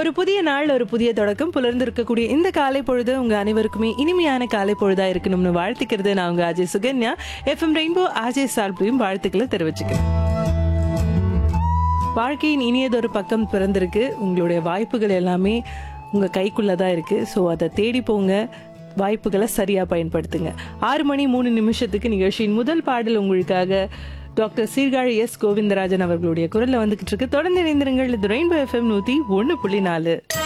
ஒரு புதிய நாள் ஒரு புதிய தொடக்கம் புலர்ந்து இருக்கக்கூடிய இந்த காலை பொழுது உங்க அனைவருக்குமே இனிமையான காலை பொழுதா இருக்கணும்னு வாழ்த்துக்கிறது நான் உங்க அஜய் சுகன்யா எஃப்எம் ரெயின்போ அஜய் சால்பையும் வாழ்த்துக்களை தெரிவிச்சுக்கிறேன் வாழ்க்கையின் இனியதொரு பக்கம் பிறந்திருக்கு உங்களுடைய வாய்ப்புகள் எல்லாமே உங்க கைக்குள்ள தான் இருக்கு ஸோ அதை தேடி போங்க வாய்ப்புகளை சரியா பயன்படுத்துங்க ஆறு மணி மூணு நிமிஷத்துக்கு நிகழ்ச்சியின் முதல் பாடல் உங்களுக்காக டாக்டர் சீர்காழி எஸ் கோவிந்தராஜன் அவர்களுடைய குரல்ல வந்துகிட்டு இருக்கு தொடர்ந்து இணைந்திருங்கள் இது ரெயின்போ எஃப்எம் நூத்தி ஒன்று புள்ளி நாலு